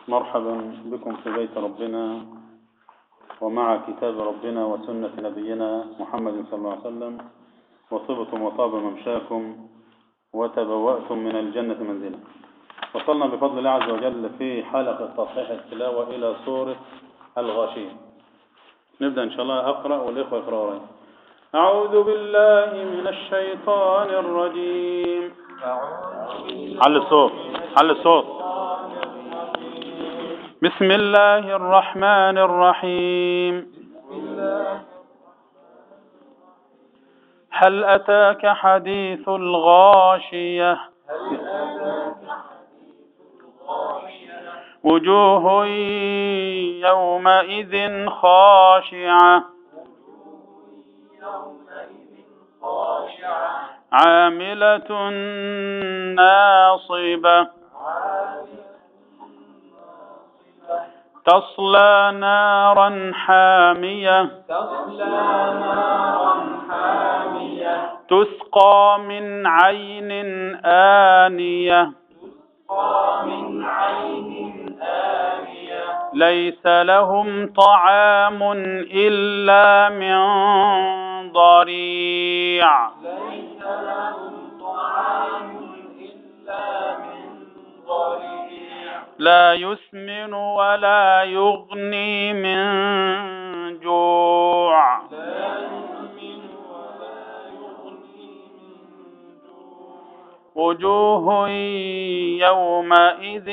مرحبا بكم في بيت ربنا ومع كتاب ربنا وسنة نبينا محمد صلى الله عليه وسلم وطبتم وطاب ممشاكم وتبوأتم من الجنة منزلا وصلنا بفضل الله عز وجل في حلقة تصحيح التلاوة إلى سورة الغاشية نبدأ إن شاء الله أقرأ والإخوة يقرأوا أعوذ بالله من الشيطان الرجيم على الصوت على الصوت بسم الله الرحمن الرحيم هل أتاك حديث الغاشية وجوه يومئذ خاشعة عاملة ناصبة تصلى نارا حامية تصلى نارا حامية تسقى من عين آنية تسقى من عين آنية ليس لهم طعام إلا من ضريع ليس لهم طعام إلا من ضريع لا يسمن ولا يغني من جوع لا يؤمن ولا يغني من جوع وجوه يومئذ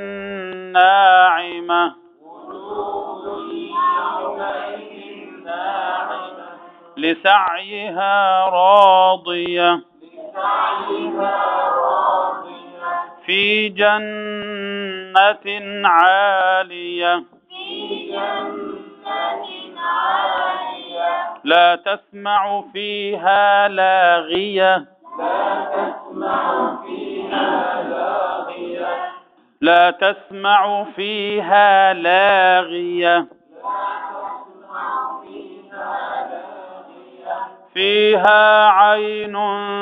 ناعمة وجوه يومئذ ناعمة لسعيها راضية لسعيها راضية في جنة عالية في جنة عالية لا تسمع فيها لاغية لا تسمع فيها لاغية لا تسمع فيها لاغية تسمع فيها لاغية فيها عين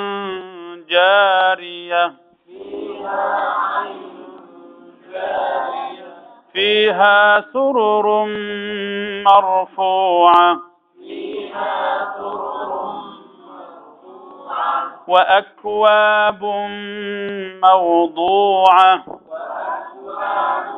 جارية فيها عين جارية فيها سرر مرفوعة فيها سرر مرفوعة وأكواب موضوعة وأكواب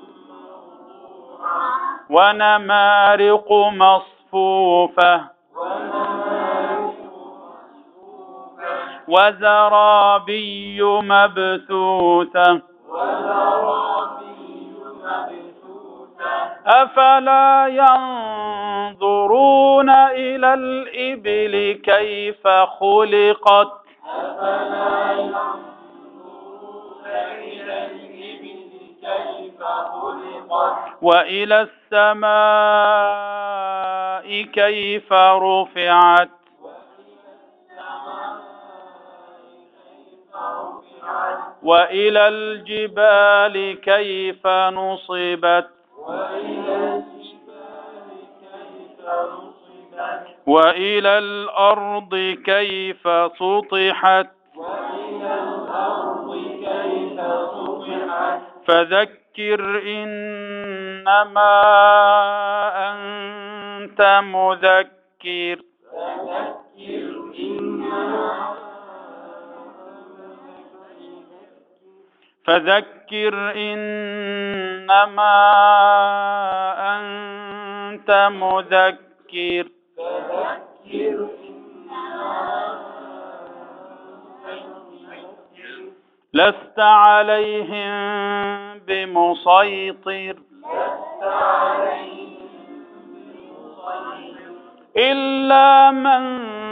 موضوعة ونمارق مصفوفة ونمارق مصفوفة وزرابي مبثوثة وزرابي مبثوثة أفلا ينظرون إلى الإبل كيف خلقت أفلا ينظرون إلى الإبل كيف خلقت وإلى السماء كيف رفعت وإلى الجبال كيف نصبت وإلى الجبال كيف نصبت وإلى الأرض كيف سطحت وإلى الأرض كيف سطحت فذكر إنما أنت مذكر فذكر إنما فذكر إنما أنت مذكر فذكر لست عليهم بمسيطر لست عليهم بمسيطر إلا من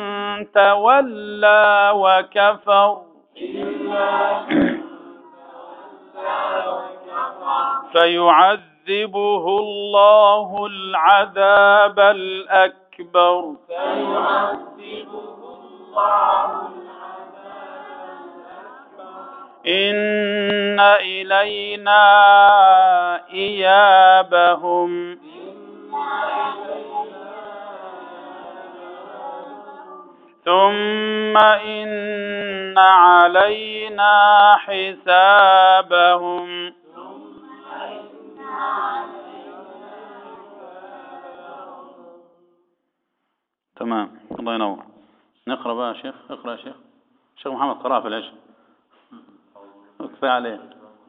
تولى وكفر إلا من تولى وكفر فيعذبه الله العذاب الأكبر فيعذبه الله العذاب الأكبر إن إلينا إيابهم إن إلينا ثم إن علينا حسابهم ثم إن تمام الله ينور نقرأ بقى يا شيخ اقرأ يا شيخ شيخ محمد قرأ في العشاء كفاية عليه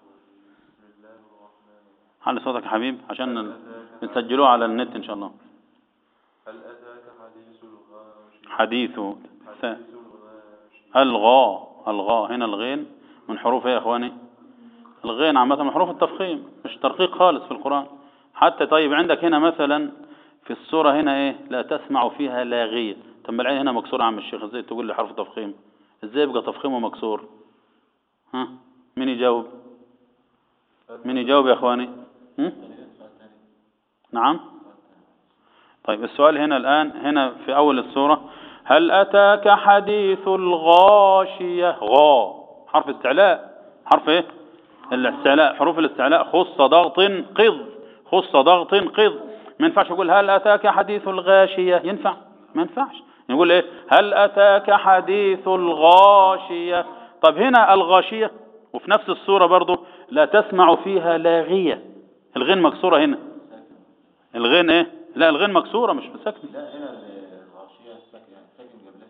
علي صوتك يا حبيب عشان نسجلوه على النت ان شاء الله هل أتاك حديث الغاشية حديث حديث الغاشية الغاء الغاء هنا الغين من حروف ايه يا اخواني الغين عامة من حروف التفخيم مش ترقيق خالص في القرآن حتى طيب عندك هنا مثلا في السورة هنا ايه لا تسمع فيها لاغية طب ما العين هنا مكسورة يا عم الشيخ ازاي تقول لي حرف تفخيم ازاي يبقى تفخيمه مكسور ها مين يجاوب مين يجاوب يا اخواني هم؟ نعم طيب السؤال هنا الآن هنا في أول السورة هل أتاك حديث الغاشية غا حرف استعلاء حرف ايه الاستعلاء حروف الاستعلاء خص ضغط قض خص ضغط قض ما ينفعش يقول هل أتاك حديث الغاشية ينفع ما ينفعش يقول ايه هل أتاك حديث الغاشية طب هنا الغاشية وفي نفس السورة برضو لا تسمع فيها لاغية الغين مكسورة هنا الغين ايه لا الغين مكسورة مش بسكن لا هنا الغاشية الساكن يعني ساكن قبلها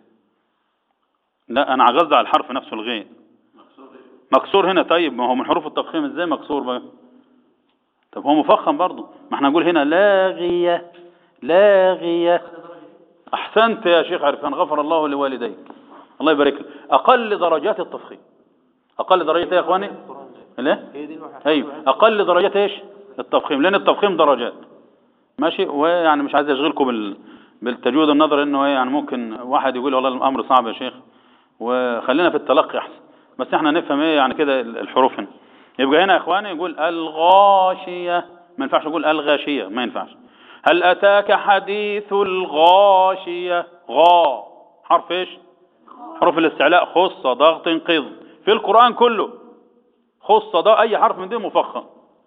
لا انا عجزت على الحرف نفسه الغين مقصود ايه؟ مكسور هنا طيب ما هو من حروف التفخيم ازاي مكسور بقى طب هو مفخم برضه ما احنا نقول هنا لاغية لاغية احسنت يا شيخ عرفان غفر الله لوالديك الله يبارك لك اقل درجات التفخيم اقل درجات ايه يا اخواني لا هي دي الواحد ايوه اقل درجات ايش التفخيم لان التفخيم درجات ماشي ويعني مش عايز اشغلكم بال بالتجويد النظر انه ايه يعني ممكن واحد يقول والله الامر صعب يا شيخ وخلينا في التلقي احسن بس احنا نفهم ايه يعني كده الحروف هنا يبقى هنا يا اخواني يقول الغاشية ما ينفعش يقول الغاشية ما ينفعش هل اتاك حديث الغاشية غا حرف ايش حروف الاستعلاء خص ضغط قض في القرآن كله خص ضغط اي حرف من دي مفخم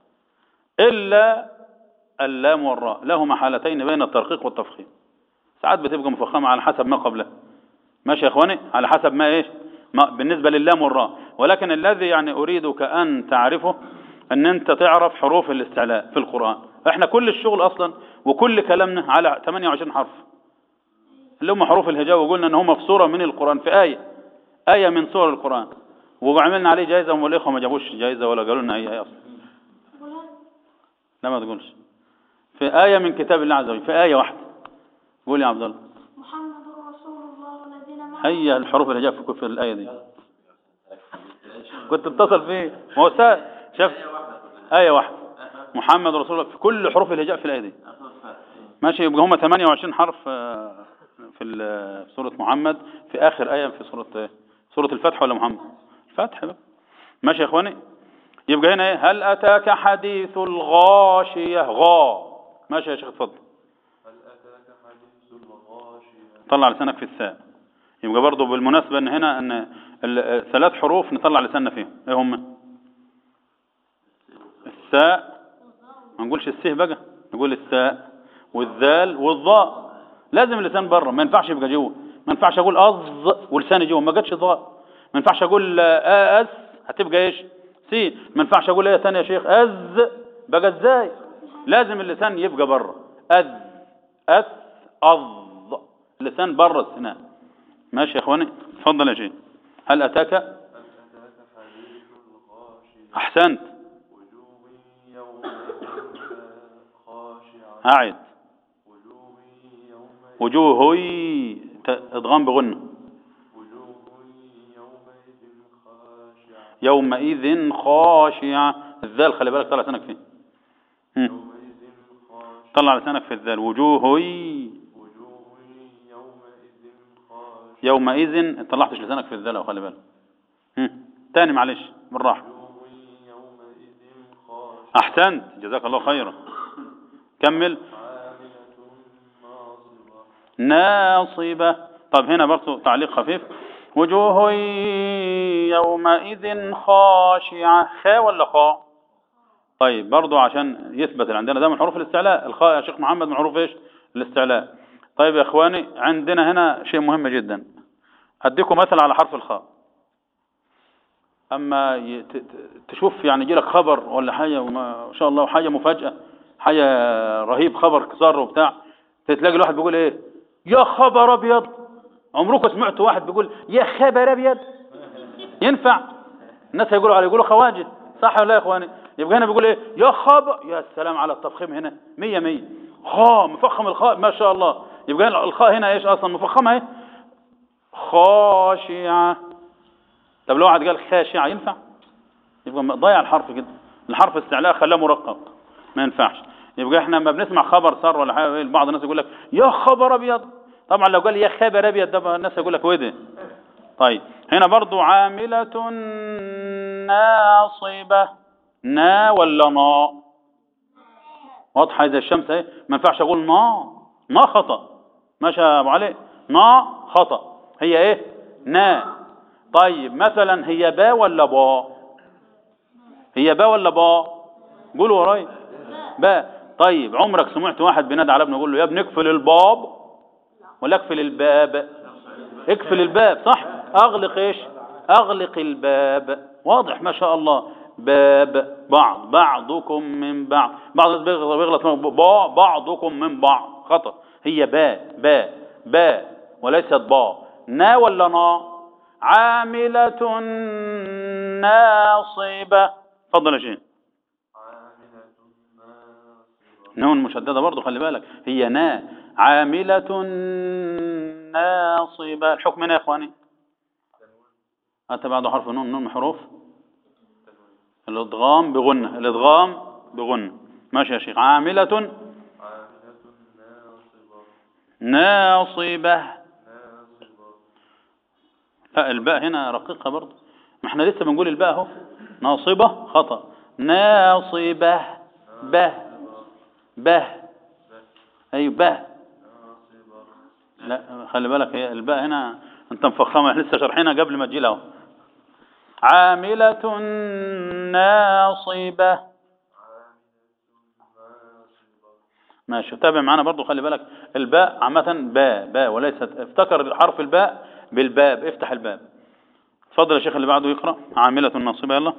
الا اللام والراء لهما حالتين بين الترقيق والتفخيم ساعات بتبقى مفخمة على حسب ما قبلها ماشي يا اخواني على حسب ما ايش ما بالنسبة للام والراء ولكن الذي يعني اريدك ان تعرفه ان انت تعرف حروف الاستعلاء في القرآن احنا كل الشغل اصلا وكل كلامنا على 28 حرف اللي هم حروف الهجاء وقلنا ان هم في سورة من القرآن في آية آية من سور القرآن وعملنا عليه جائزة والاخوة ما جابوش جائزة ولا قالوا لنا اي آية اصلا لا ما تقولش في آية من كتاب الله عز وجل في آية واحدة قول يا عبد الله محمد رسول الله والذين معه هي الحروف اللي جاء في في الآية دي كنت اتصل فيه ما هو سا- شاف آية واحدة محمد رسول الله في كل حروف اللي جاء في الآية دي ماشي يبقى هم 28 حرف آه، في ال- في سورة محمد في آخر آية في سورة إيه؟ سورة الفتح ولا محمد الفتح بقى ماشي يا إخواني يبقى هنا إيه هل أتاك حديث الغاشية غا ماشي يا شيخ اتفضل هل أتاك حديث الغاشية طلع لسانك في الساء يبقى برضه بالمناسبة ان هنا ان ال- الثلاث حروف نطلع لساننا فيهم ايه هم الساء ما نقولش السه بقى نقول الساء والذال والضاء لازم اللسان بره ما ينفعش يبقى جوه ما ينفعش اقول اظ ولساني جوه ما جاتش ضاء ما ينفعش اقول آه، اس هتبقى ايش سي ما ينفعش اقول ايه ثانيه يا شيخ از بقى ازاي لازم اللسان يبقى بره اذ اس اظ اللسان بره السنان ماشي يا اخواني اتفضل يا شيخ هل اتاك هل أتاك حديث الغاشية احسنت وجوه يومئذ خاشعة اعد وجوه يومئذ وجوه ت- ادغام بغنه وجوه يومئذ خاشعة يومئذ خاشعة الذال خلي بالك طلع لسانك فيه هم. يومئذ خاشعة طلع لسانك في الذال وجوه وجوه يومئذ خاشعة يومئذ ما طلعتش لسانك في الذال أهو، خلي بالك هم. تاني معلش بالراحة وجوه يومئذ خاشعة احسنت جزاك الله خيرا كمل عاملة ناصبة ناصبة طب هنا برضو تعليق خفيف وجوه يومئذ خاشعة خا ولا خاء طيب برضو عشان يثبت اللي عندنا ده من حروف الاستعلاء الخاء يا شيخ محمد من حروف ايش الاستعلاء طيب يا اخواني عندنا هنا شيء مهم جدا هديكم مثل على حرف الخاء اما ي- ت- ت- تشوف يعني يجيلك خبر ولا حاجه وما شاء الله حاجه مفاجاه حاجه رهيب خبر كسار وبتاع تلاقي الواحد بيقول ايه يا خبر ابيض عمركم سمعتوا واحد بيقول يا خبر ابيض ينفع الناس هيقولوا عليه يقولوا خواجه صح ولا لا يا اخواني يبقى هنا بيقول ايه يا خبر يا سلام على التفخيم هنا مية مية خاء مفخم الخاء ما شاء الله يبقى الخاء هنا ايش اصلا مفخمه ايه خاشعه طب لو واحد قال خاشعه ينفع يبقى ضيع الحرف كده الحرف استعلاء خلاه مرقق ما ينفعش يبقى احنا لما بنسمع خبر صار ولا حاجه بعض الناس يقول لك يا خبر ابيض طبعا لو قال يا خبر ابيض ده الناس يقول لك وده طيب هنا برضو عاملة ناصبة نا ولا نا واضحة إذا الشمس اهي ما ينفعش أقول نا نا خطأ ماشي يا أبو علي نا خطأ هي إيه نا طيب مثلا هي با ولا با هي با ولا با قولوا وراي با طيب عمرك سمعت واحد بينادي على ابنه يقول له يا ابني اقفل الباب ولا اقفل الباب اقفل الباب صح اغلق ايش اغلق الباب واضح ما شاء الله باب بعض بعضكم من بعض بعض الناس بيغلط بيغلط با بعضكم من بعض خطأ هي با با با وليست با نا ولا نا عاملة ناصبة تفضل يا شيخ عاملة ناصبة نون مشددة برضو خلي بالك هي نا عاملة ناصبة الحكم هنا يا اخواني أتى بعد حرف نون نون حروف الادغام بغنة الادغام بغنة ماشي يا شيخ عاملة عاملة ناصبة ناصبة ناصبة لا الباء هنا رقيقة برضو ما احنا لسه بنقول الباء اهو ناصبة خطأ ناصبة به به اي به ناصبة لا خلي بالك هي الباء هنا انت مفخمة لسه شرحينها قبل ما تجي لها عاملة ناصبة ماشي تابع معانا برضو خلي بالك الباء عامة باء باء وليست افتكر حرف الباء بالباب افتح الباب اتفضل يا شيخ اللي بعده يقرأ عاملة ناصبة يلا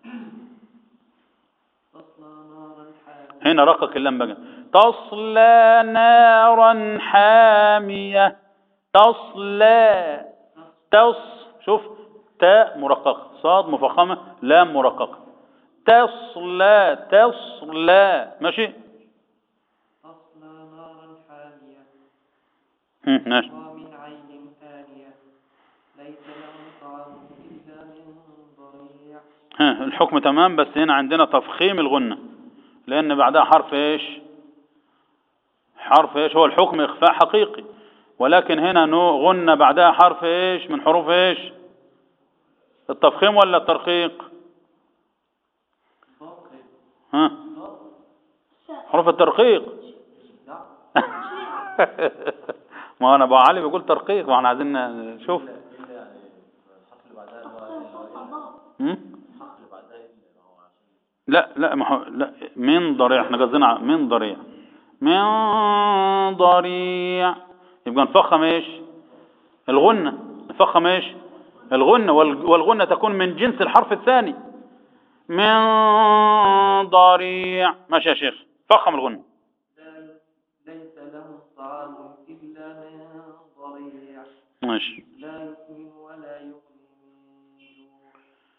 هنا رقق اللام بقى تصلى نارا حامية تصلى تص شوف تاء مرققة صاد مفخمة لام مرققة تصلى تصلى ماشي تصلى نارا حامية هم، ماشي ومن عين آنية ليس لهم طعام إلا من ضريع ها الحكم تمام بس هنا عندنا تفخيم الغنة لأن بعدها حرف إيش حرف إيش هو الحكم إخفاء حقيقي ولكن هنا نو غنة بعدها حرف إيش من حروف إيش التفخيم ولا الترقيق ها حروف الترقيق ما انا ابو علي بيقول ترقيق واحنا عايزين نشوف إلا يعني الحرف اللي بعدها اللي هو أقسم فوق الله هم؟ الحرف اللي بعدها اللي هو عشان لا لا ما هو لا من ضريع احنا قصدنا ع- من ضريع من ضريع يبقى نفخم ايش الغنة نفخم ايش الغنة وال- والغنة تكون من جنس الحرف الثاني من ضريع ماشي يا شيخ فخم الغنة لا- ليس لهم طعام إلا من ضريع ماشي لا يسمن ولا يغني من جوع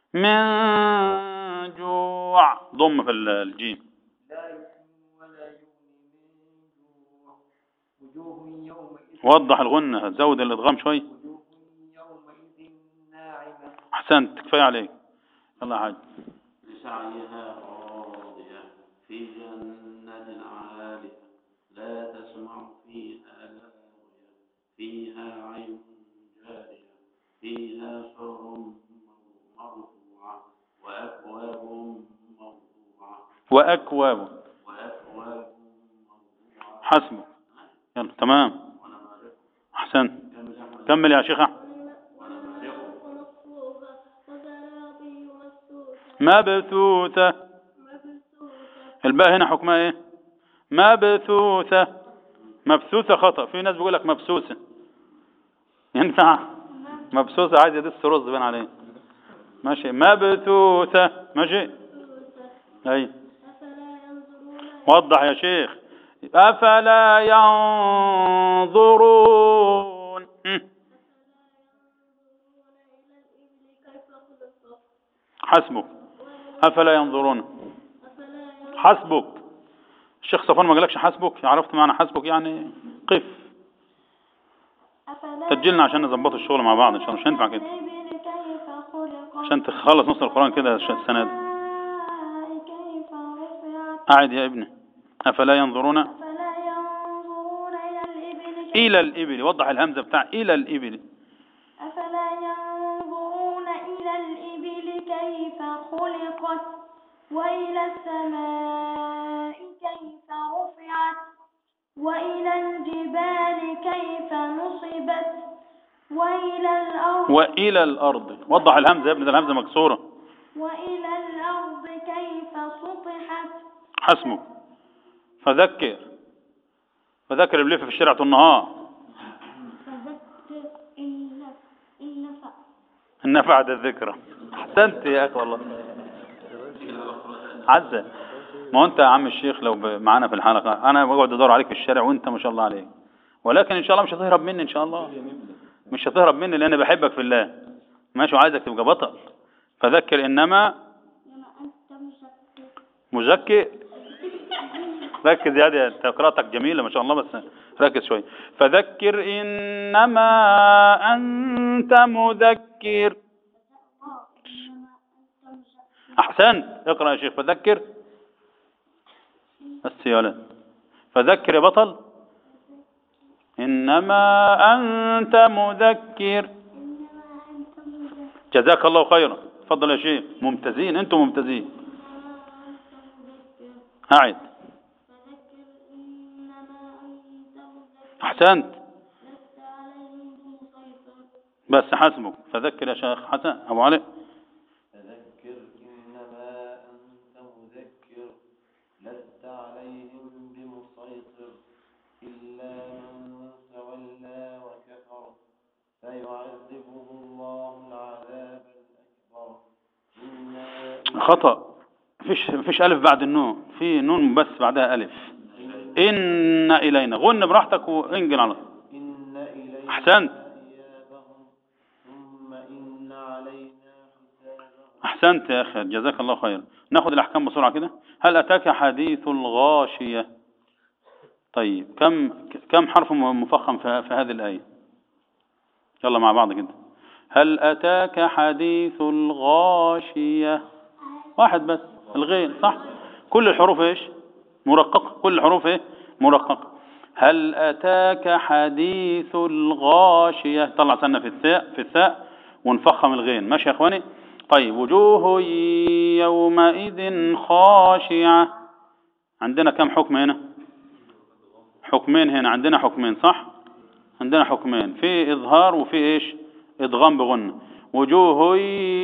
من جوع ضم في ال- الجيم لا يسمن ولا يغني من جوع وجوه يومئذ وضح الغنة زود الادغام شوي وجوه يومئذ ناعمة احسنت كفاية عليك يلا يا حاج لسعيها راضية في جنة عالية لا تسمع فيها لاغية فيها عين جارية فيها سر مرفوعة وأكواب موضوعة وأكواب وأكواب موضوعة حسبك يلا تمام وأنا مالك احسنت كمل يا أحمد كمل يا شيخ أحمد. وأنا مالك مصفوفة وزرابي مبثوثة مبثوثة مبثوثة الباء هنا حكمها ايه مبثوثة مبثوثة خطأ في ناس بيقول لك مبسوسة ينفع مبسوسة عايز يدس رز بين عليه ماشي مبثوثة ماشي مبثوثة اي أفلا ينظرون وضح يا شيخ أفلا ينظرون هم. حسبك أفلا ينظرون حسبك الشيخ صفوان ما قالكش حسبك عرفت معنى حسبك يعني قف سجلنا عشان نظبط الشغل مع بعض ان شاء الله مش هينفع كده عشان تخلص نص القرآن كده السنة دي كيف رفعت قاعد يا ابني أفلا ينظرون أفلا ينظرون إلى الإبل كيف إلى الإبل وضح الهمزة بتاع إلى الإبل أفلا ينظرون إلى الإبل كيف خلقت وإلى السماء كيف رفعت وإلى الجبال كيف نصبت وإلى الأرض وإلى الأرض وضح الهمزة يا ابني ده الهمزة مكسورة وإلى الأرض كيف سطحت حسبك فذكر فذكر اللي في الشارع طول النهار فذكر إن إن نفع إن نفعت الذكرى أحسنت يا أخي والله عزة ما هو أنت يا عم الشيخ لو ب- معانا في الحلقة أنا بقعد أدور عليك في الشارع وأنت ما شاء الله عليك ولكن إن شاء الله مش هتهرب مني إن شاء الله مش هتهرب مني لأن بحبك في الله ماشي وعايزك تبقى بطل فذكر إنما لما أنت مشكك مزكي ركز يا دي أنت قراءتك جميلة ما شاء الله بس ركز شوي فذكر إنما أنت مذكر أحسنت اقرأ يا شيخ فذكر بس يا ولد فذكر يا بطل إنما أنت مذكر إنما أنت مذكر جزاك الله خيرا تفضل يا شيخ ممتازين أنتم ممتازين إنما أنت مذكر أعد فذكر إنما أنت مذكر أحسنت لست عليهم بمسيطر بس حسبك فذكر يا شيخ حسن أبو علي فذكر إنما أنت مذكر لست عليهم بمسيطر إلا من تولى وكفر فيعذبه الله العذاب الأكبر إنا خطأ فيش فيش ألف بعد النون في نون بس بعدها ألف إن إلينا غن براحتك وانجل على طول. إن إلينا أحسنت. إيابهم ثم إن علينا حسابهم أحسنت يا أخي جزاك الله خيرا ناخد الأحكام بسرعة كده هل أتاك حديث الغاشية طيب كم كم حرف مفخم في في هذه الآية يلا مع بعض كده هل أتاك حديث الغاشية واحد بس الغين صح كل الحروف ايش مرققة كل الحروف ايه مرققة هل أتاك حديث الغاشية طلع سنة في الثاء في الثاء ونفخم الغين ماشي يا اخواني طيب وجوه يومئذ خاشعة عندنا كم حكم هنا حكمين هنا عندنا حكمين صح عندنا حكمين في إظهار وفي إيش إدغام بغنة وجوه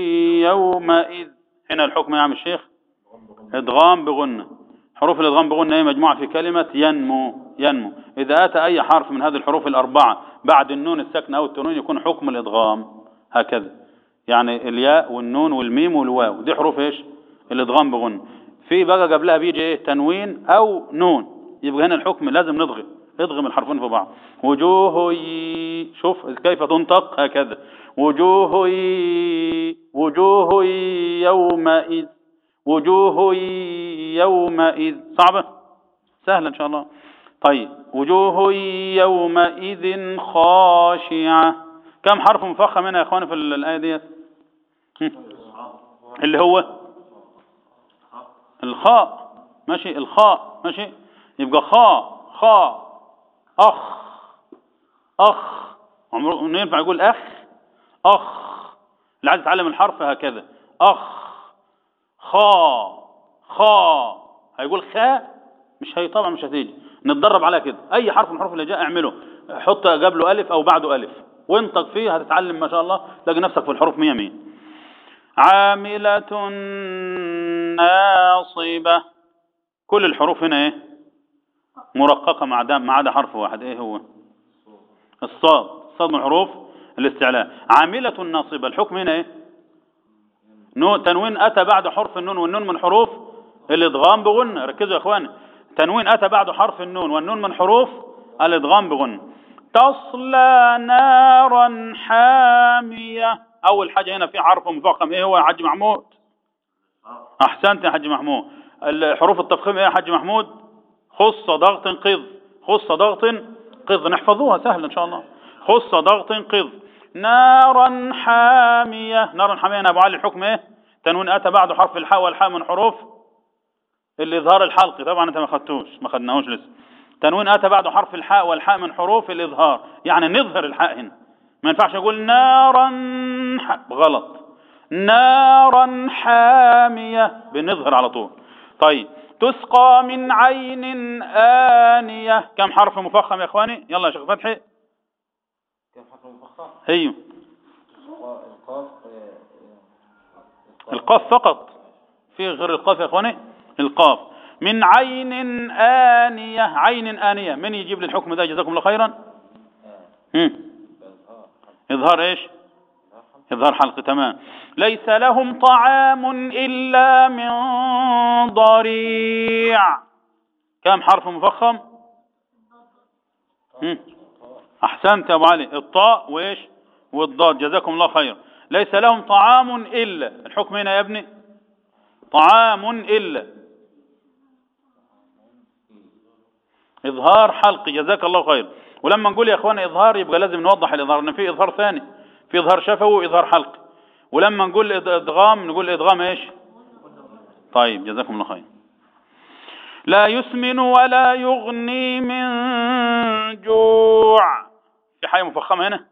يومئذ هنا الحكم يا عم الشيخ إدغام بغنة حروف الإدغام بغنة هي مجموعة في كلمة ينمو ينمو إذا أتى أي حرف من هذه الحروف الأربعة بعد النون الساكنة أو التنوين يكون حكم الإدغام هكذا يعني الياء والنون والميم والواو دي حروف إيش الإدغام بغنة في بقى قبلها بيجي إيه تنوين أو نون يبقى هنا الحكم لازم نضغم ادغم الحرفين في بعض وجوه ي... شوف كيف تنطق هكذا وجوه ي... وجوه يومئذ وجوه يومئذ صعبة سهلة إن شاء الله طيب وجوه يومئذ خاشعة كم حرف مفخم هنا يا إخواني في الآية ديت هم. اللي هو الخاء ماشي الخاء ماشي يبقى خاء خاء أخ أخ عمره ينفع يقول أخ أخ اللي عايز يتعلم الحرف هكذا أخ خاء خاء هيقول خاء مش هي طبعا مش هتيجي نتدرب على كده أي حرف من الحروف اللي جاء اعمله حط قبله ألف أو بعده ألف وانطق فيه هتتعلم ما شاء الله تلاقي نفسك في الحروف مية مية عاملة ناصبة كل الحروف هنا ايه مرققة ما عدا ما عدا حرف واحد ايه هو الصاد الصاد من حروف الاستعلاء عاملة ناصبة الحكم هنا ايه نو تنوين اتى بعد حرف النون والنون من حروف الادغام بغنة ركزوا يا اخواني تنوين أتى بعد حرف النون والنون من حروف الإدغام بغن تصلى نارا حامية أول حاجة هنا في حرف مفخم إيه هو يا حاج محمود أحسنت يا حاج محمود الحروف التفخيم إيه يا حاج محمود خص ضغط قض خص ضغط قض نحفظوها سهل إن شاء الله خص ضغط قض نارا حامية نارا حامية أنا أبو علي الحكم إيه تنوين أتى بعد حرف الحاء والحاء من حروف الإظهار الحلقي طبعا أنت ما خدتوش ما خدناهوش لسه تنوين أتى بعد حرف الحاء والحاء من حروف الإظهار يعني نظهر الحاء هنا ما ينفعش أقول نارا ح... غلط نارا حامية بنظهر على طول طيب تسقى من عين آنية كم حرف مفخم يا إخواني يلا يا شيخ فتحي كم حرف مفخم ايوه القاف القاف فقط في غير القاف يا اخواني القاف من عين آنية عين آنية من يجيب لي الحكم ده جزاكم الله خيرا هم. إظهار إيش إظهار حلق تمام ليس لهم طعام إلا من ضريع كم حرف مفخم هم. أحسنت يا أبو علي الطاء وإيش والضاد جزاكم الله خير ليس لهم طعام إلا الحكم هنا يا ابني طعام إلا إظهار حلقي جزاك الله خير ولما نقول يا إخواني إظهار يبقى لازم نوضح الإظهار إن في إظهار ثاني في إظهار شفوي وإظهار حلقي ولما نقول إد- إدغام نقول إدغام إيش طيب جزاكم الله خير لا يسمن ولا يغني من جوع في حاجة مفخمة هنا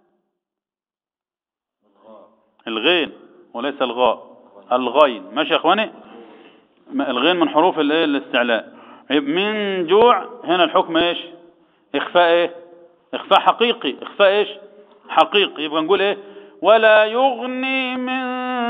الغين وليس الغاء الغين ماشي يا اخواني م- الغين من حروف الايه الاستعلاء يبقى من جوع هنا الحكم ايش اخفاء ايه اخفاء حقيقي اخفاء ايش حقيقي يبقى نقول ايه ولا يغني من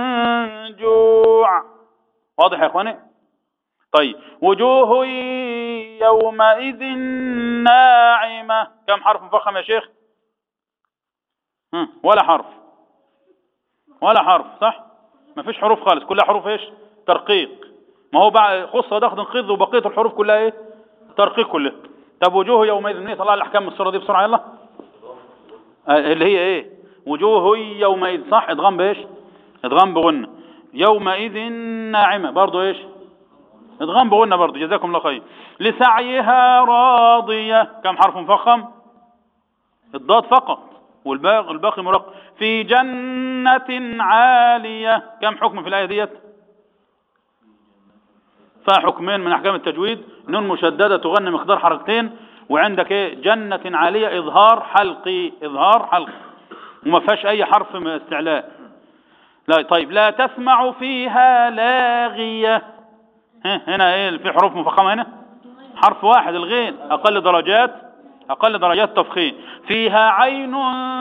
جوع واضح يا اخواني طيب وجوه يومئذ ناعمة كم حرف مفخم يا شيخ هم، ولا حرف ولا حرف صح ما فيش حروف خالص كلها حروف ايش ترقيق ما هو بعد خصة ضغط قض وبقية الحروف كلها ايه ترقيق كلها طب وجوه يومئذ منين طلع الاحكام من السورة دي بسرعة يلا آه، اللي هي ايه وجوه يومئذ صح ادغام بايش ادغام بغنة يومئذ ناعمة برضو ايش ادغام بغنة برضو جزاكم الله خير لسعيها راضية كم حرف مفخم الضاد فقط والباقي الباقي مرق في جنة عالية كم حكم في الآية ديت فيها حكمين من أحكام التجويد نون مشددة تغني مقدار حركتين وعندك ايه جنة عالية إظهار حلقي إظهار حلقي وما فيهاش أي حرف من استعلاء لا طيب لا تسمع فيها لاغية ها، هنا ايه في حروف مفخمة هنا حرف واحد الغين أقل درجات أقل درجات تفخيم فيها عين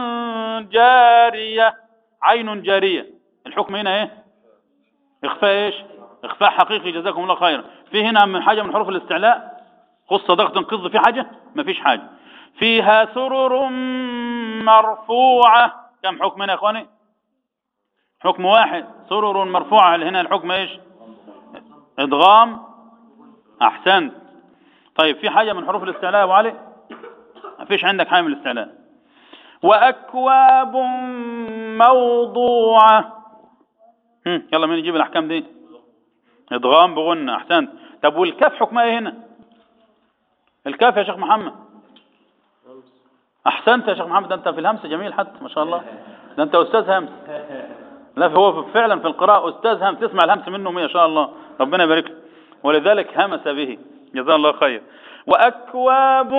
جارية عين جارية الحكم هنا ايه اخفاء ايش اخفاء حقيقي جزاكم الله خيرا في هنا من حاجة من حروف الاستعلاء خص ضغط قض في حاجة ما فيش حاجة فيها سرر مرفوعة كم حكم هنا يا اخواني حكم واحد سرر مرفوعة هل هنا الحكم ايش ادغام احسنت طيب في حاجة من حروف الاستعلاء يا ابو علي ما فيش عندك حاجة من الاستعلاء وأكواب موضوعة هم، يلا مين يجيب الأحكام دي إدغام بغنة أحسنت طب والكاف حكمها إيه هنا الكاف يا شيخ محمد أحسنت يا شيخ محمد ده أنت في الهمس جميل حتى ما شاء الله ده أنت أستاذ همس لا هو فعلا في القراءة أستاذ همس تسمع الهمس منه ما شاء الله ربنا يبارك له ولذلك همس به جزاه الله خير وأكواب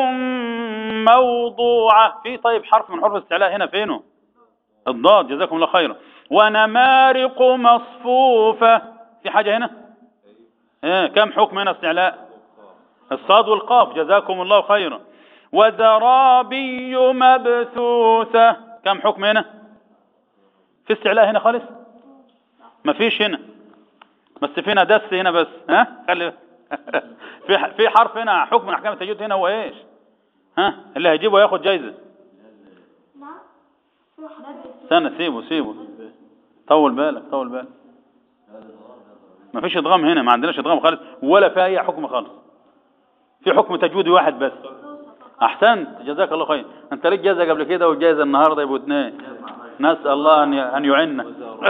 موضوعة في طيب حرف من حروف الاستعلاء هنا فينه الضاد جزاكم الله خيرا ونمارق مصفوفة في حاجة هنا ايه كم حكم هنا استعلاء الصاد والقاف جزاكم الله خيرا وزرابي مبثوثة كم حكم هنا في استعلاء هنا خالص ما فيش هنا بس فينا دس هنا بس ها خلي في في حرف هنا حكم من احكام التجويد هنا هو ايش ها اللي هيجيبه ياخد جايزه نعم استنى سيبه سيبه طول بالك طول بالك ما فيش ادغام هنا ما عندناش ادغام خالص ولا في اي حكم خالص في حكم تجويدي واحد بس احسنت جزاك الله خير انت ليك جايزه قبل كده وجايزه النهارده يبقوا اثنين نسال الله ان ان يعيننا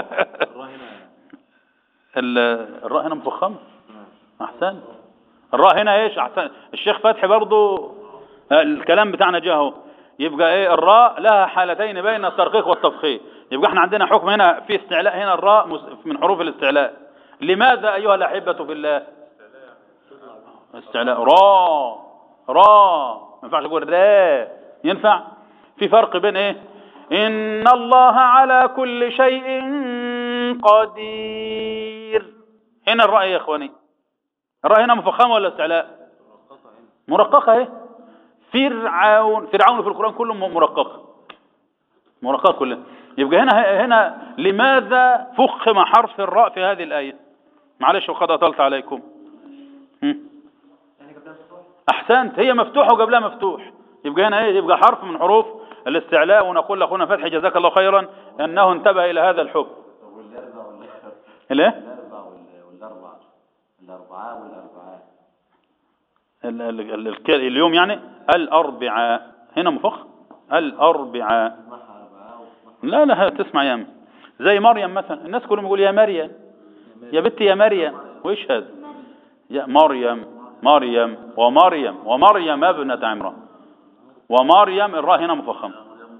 ال- الراء هنا مفخمه احسنت الراء هنا ايش احسن الشيخ فتحي برضو الكلام بتاعنا جه اهو يبقى ايه الراء لها حالتين بين الترقيق والتفخيم يبقى احنا عندنا حكم هنا في استعلاء هنا الراء مس- من حروف الاستعلاء لماذا ايها الاحبه في الله استعلاء را را ما ينفعش اقول را ينفع في فرق بين ايه ان الله على كل شيء قدير هنا الراء يا اخواني الراء هنا مفخمه ولا استعلاء مرققه اهي فرعون فرعون في القران كله م- مرققه مرققه كلها يبقى هنا هنا لماذا فخم حرف الراء في هذه الايه معلش وقد اطلت عليكم هم. يعني قبلها مفتوح احسنت هي مفتوحه وقبلها مفتوح يبقى هنا ايه يبقى حرف من حروف الاستعلاء ونقول لاخونا فتحي جزاك الله خيرا انه انتبه الى هذا الحكم والأربع والأربع الايه الأربع وال- والأربع الأربعاء والأربعاء ال- ال- ال- الك- اليوم يعني الاربعاء هنا مفخ الاربعاء اسمها أربعاء واسمها لا لا تسمع يا أم. زي مريم مثلا الناس كلهم يقول يا مريم يا بنتي يا مريم وايش هذا يا مريم مريم ومريم ومريم ابنة عمران ومريم الراء هنا مفخمة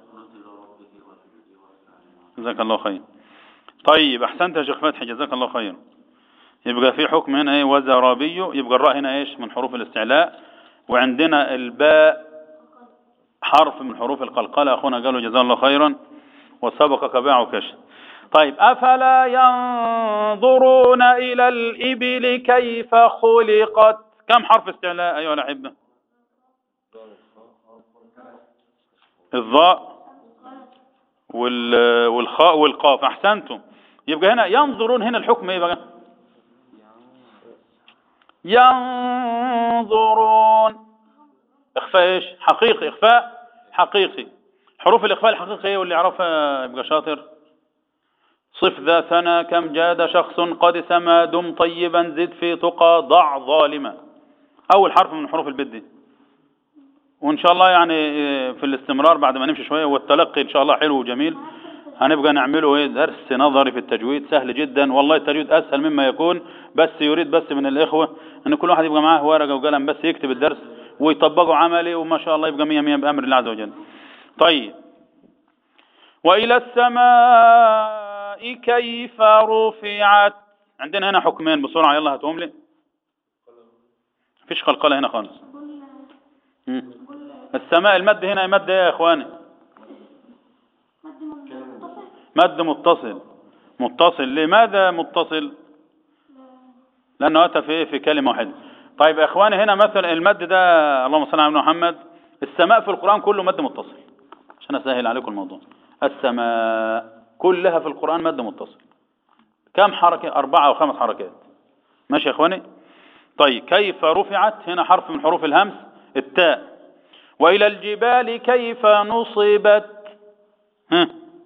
جزاك الله خير طيب احسنت يا شيخ فتحي جزاك الله خير يبقى في حكم هنا ايه وزرابي يبقى الراء هنا ايش من حروف الاستعلاء وعندنا الباء حرف من حروف القلقلة اخونا قالوا جزاه الله خيرا وسبقك باعك طيب أفلا ينظرون إلى الإبل كيف خلقت كم حرف استعلاء أيها الأحبة الضاء وال والخاء والقاف أحسنتم يبقى هنا ينظرون هنا الحكم إيه بقى ينظرون إخفاء إيش حقيقي إخفاء حقيقي حروف الإخفاء الحقيقي واللي يعرفها يبقى شاطر صف ذا ثنا كم جاد شخص قد سما دم طيبا زد في تقى ضع ظالما أول حرف من حروف البد وإن شاء الله يعني إيه، في الاستمرار بعد ما نمشي شوية والتلقي إن شاء الله حلو وجميل هنبقى نعمله إيه درس نظري في التجويد سهل جدا والله التجويد أسهل مما يكون بس يريد بس من الإخوة أن كل واحد يبقى معاه ورقة وقلم بس يكتب الدرس ويطبقه عملي وما شاء الله يبقى مية مية بأمر الله عز وجل طيب وإلى السماء كيف رفعت عندنا هنا حكمين بسرعة يلا هاتهم لي مفيش قلقلة هنا خالص مم. السماء المد هنا مد ايه يا اخواني مد متصل متصل لماذا متصل لانه اتى في في كلمة واحدة طيب يا اخواني هنا مثلا المد ده اللهم صل على محمد السماء في القرآن كله مد متصل عشان اسهل عليكم الموضوع السماء كلها في القرآن مد متصل كم حركة أربعة أو خمس حركات ماشي يا إخواني طيب كيف رفعت هنا حرف من حروف الهمس التاء وإلى الجبال كيف نصبت ها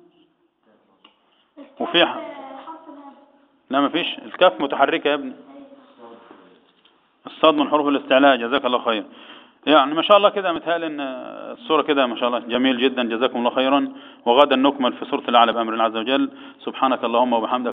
وفي ح- لا ما فيش الكاف متحركة يا ابني الصاد من حروف الاستعلاء جزاك الله خير يعني ما شاء الله كده متهيألي ان الصورة كده ما شاء الله جميل جدا جزاكم الله خيرا وغدا نكمل في سورة الأعلى بأمر الله عز وجل سبحانك اللهم وبحمدك